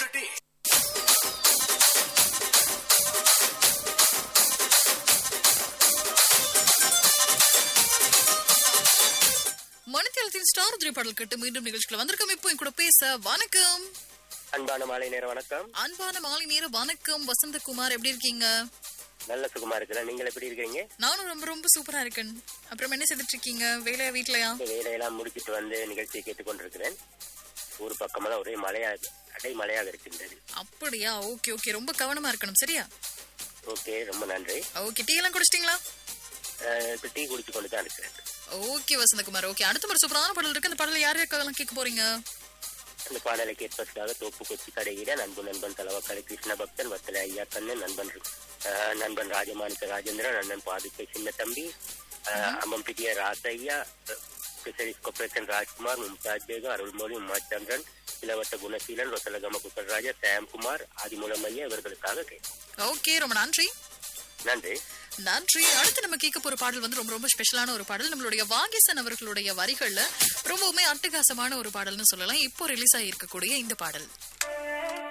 the day. மணித்தளத்தின் star திரைப்பாடல் கட்டு மீண்டும் நிகழ்ச்சிகள் வந்திருக்கோம் இப்போ என் கூட பேச வணக்கம் அன்பான மாலை நேர வணக்கம் அன்பான மாலை நேர வணக்கம் வசந்தகுமார் எப்படி இருக்கீங்க நல்ல சுகமா இருக்கிறேன் நீங்கள் எப்படி இருக்கீங்க நானும் ரொம்ப ரொம்ப சூப்பரா இருக்கேன் அப்புறம் என்ன செய்துட்டு இருக்கீங்க வேலையா வீட்லயா இந்த வேலையெல்லாம் முடிச்சிட்டு வந்து நிகழ்ச்சியை கேட்டுக்கொண்டிருக்கிறேன் ஊர் பக்கமெல்லாம் ஒரே மழையாக அடை மழையாக இருக்கின்றது அப்படியா ஓகே ஓகே ரொம்ப கவனமா இருக்கணும் சரியா ஓகே ரொம்ப நன்றி ஓகே டீ எல்லாம் குடிச்சிட்டீங்களா அஹ், இப்ப டீ குடிச்சு கொண்டு தான் இருக்கிறேன் ஓகே வசந்தகுமார் ஓகே அடுத்த ஒரு சூப்பரான பாடல் இருக்கு அந்த பாடல் யார் யாருக்கெல்லாம் கேட்க போறீங்க அந்த பாடலை கேட்பதற்காக தோப்பு கொச்சி கடையிட நண்பு நண்பன் தலவக்கடை கிருஷ்ண பக்தன் வத்தலை ஐயா கண்ணன் நண்பன் அஹ், நண்பன் ராஜமாணிக்க ராஜேந்திரன் அண்ணன் பாதுகை சின்ன தம்பி அஹ், அம்மம்பிட்டிய ராசையா ஸ்பெஷலிஸ்ட் கொப்பரேஷன் ராஜ்குமார் மும்தாஜ் பேகம் அருள்மொழி உமாச்சந்திரன் இளவட்ட குணசீலன் ரொசலகம குசல்ராஜா சாம்குமார் ஆதிமூலமையா இவர்களுக்காக கேட்கும் ஓகே ரொம்ப நன்றி நன்றி நன்றி அடுத்து நம்ம கேட்க போற பாடல் வந்து ரொம்ப ரொம்ப ஸ்பெஷலான ஒரு பாடல் நம்மளுடைய வாகேசன் அவர்களுடைய வரிகள்ல ரொம்பவுமே அட்டகாசமான ஒரு பாடல்னு சொல்லலாம் இப்போ ரிலீஸ் ஆகி இருக்கக்கூடிய இந்த பாடல்